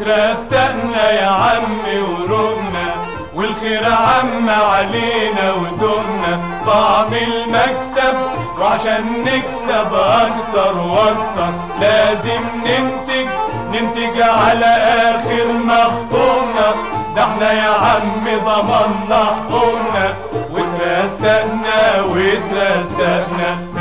وترستقنا يا عمي ورمنا والخير عم علينا ودومنا طعم المكسب وعشان نكسب اكتر واكتر لازم ننتج ننتج على اخر مفطومنا ده احنا يا عم ضمنا حقوقنا وترستقنا وترستقنا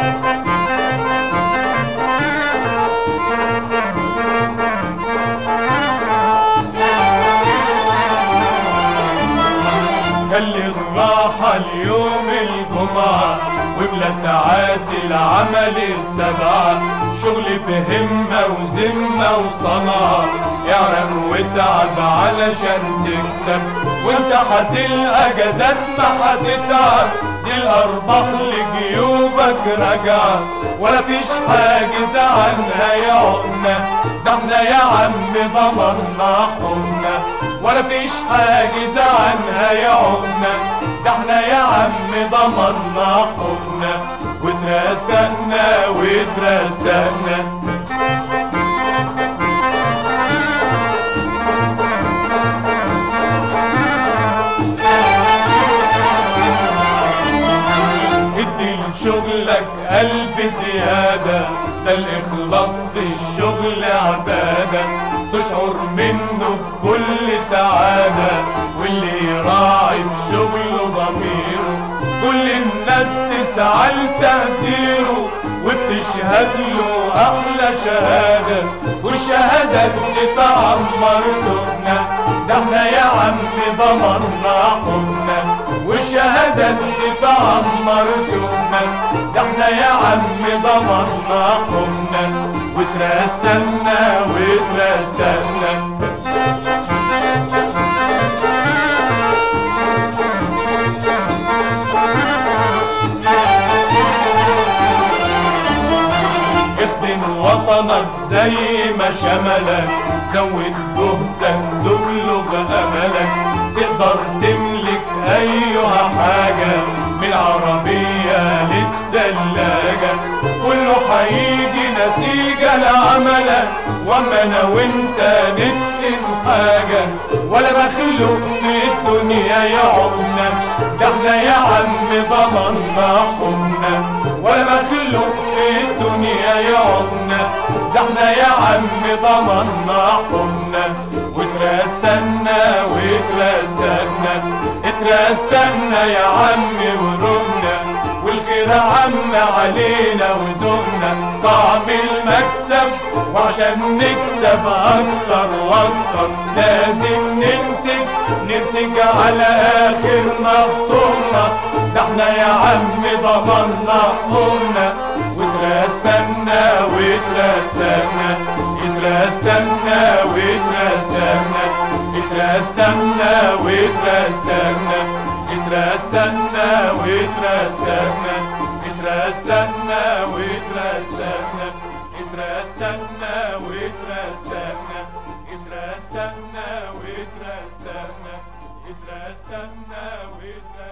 خلي الراحة اليوم الجمعة وبلا ساعات العمل السبعة شغل بهمة وذمة وصنعة اعرف واتعب علشان تكسب وانت هتلقى جزات ما هتتعب دي الارباح لجيوبك راجعة ولا فيش حاجز عنها يا عنا ده احنا يا عم ضمنا حقنا ولا فيش حاجز عنها يا عنا ده احنا يا عم ضمنا حقنا وترستقنا وترستقنا ادي لشغلك قلب زيادة ده الإخلاص في الشغل عبادة تشعر منه بكل سعادة واللي يراعي في شغله ضميره كل الناس تسعى لتقديره وبتشهد له أحلى شهادة والشهادة بتتعمر سخنة ده احنا يا عم ضمرنا حبنا والشهادة بتتعمر سخنة ده احنا يا عم ضمرنا حبنا وترستنا وترستنا اخدم وطنك زي ما شملك زود جهدك تبلغ املك تقدر تملك ايها حاجة من العربية للتلاجة كله هيجي نتيجة لعملك واما انا وانت نتقن حاجة ولا مخلوق في الدنيا يعوقنا ده احنا يا عم ضمنا حكمنا ولا مخلوق في الدنيا يعوقنا ده احنا يا عم ضمنا حكمنا وترستنا وترستنا اترستنا يا عم ورمنا والخير عم علينا ودومنا طعم المكسب وعشان نكسب اكتر واكتر لازم ننتج ننتج على اخر مفطومنا ده احنا يا عم ضمنا حقوقنا وترستنا وترستنا اترستنا وترستنا اترستنا وترستنا اترستنا وترستنا اترستنا وترستنا اترستنا وترستنا اترستنا وترستنا اترستنا وترستنا